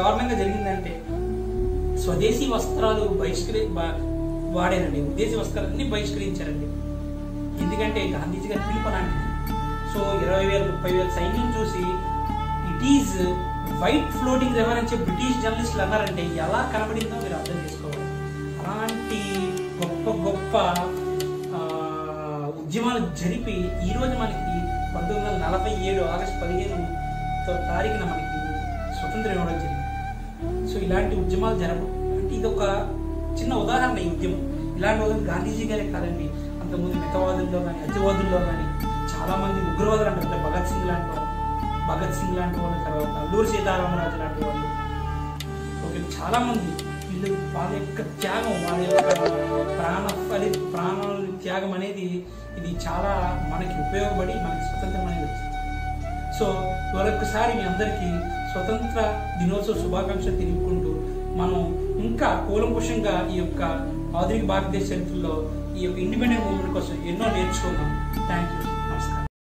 దారుణంగా జరిగిందంటే స్వదేశీ వస్త్రాలు బహిష్కరి బా- వాడారండి విదేశీ వస్త్రాలన్నీ బహిష్కరించారండి ఎందుకంటే గాంధీజీ గారి పిలుపు అలాంటిది సో ఇరవై వేల ముప్పై వేల సైన్యం చూసి it is white floating river అని చెప్పి బ్రిటిష్ జర్నలిస్టులు అన్నారంటే ఎలా కనబడిందో మీరు అర్థం చేసుకోవాలి అలాంటి గొప్ప గొప్ప ఆ, ఉద్యమాలు జరిపి ఈ రోజు మనకి పంతొమ్మిది వందల నలభై ఏడు ఆగస్టు పదిహేను తారీఖున మనకి స్వతంత్రం ఇవ్వడం జరిగింది సో ఇలాంటి ఉద్యమాలు జరగవు అంటే ఇది ఒక చిన్న ఉదాహరణ ఈ ఉద్యమం ఇలాంటి ఉదాహరణ గాంధీజీ గారే కాదండి అంతకుముందు మితవాదుల్లో కానీ అతివాదుల్లో కానీ చాలా మంది ఉగ్రవాదులు అంటారు అంటే భగత్ సింగ్ లాంటి వాళ్ళు భగత్ సింగ్ లాంటి వాళ్ళు తర్వాత అల్లూరి సీతారామరాజు లాంటి వాళ్ళు ఓకే చాలా మంది వీళ్ళు వాళ్ళ యొక్క త్యాగం వాళ్ళ యొక్క ప్రాణ ఫలి ప్రాణాల త్యాగం అనేది ఇది చాలా మనకి ఉపయోగపడి మనకి స్వతంత్రం అనేది వచ్చింది సో మరొకసారి మీ అందరికీ స్వతంత్ర దినోత్సవ శుభాకాంక్షలు తెలుపుకుంటూ మనం ఇంకా కూలంకుషంగా ఈ యొక్క ఆధునిక భారతదేశ చరిత్రలో ఈ యొక్క ఇండిపెండెంట్ మూవ్మెంట్ కోసం ఎన్నో నేర్చుకున్నాం థ్యాంక్ యూ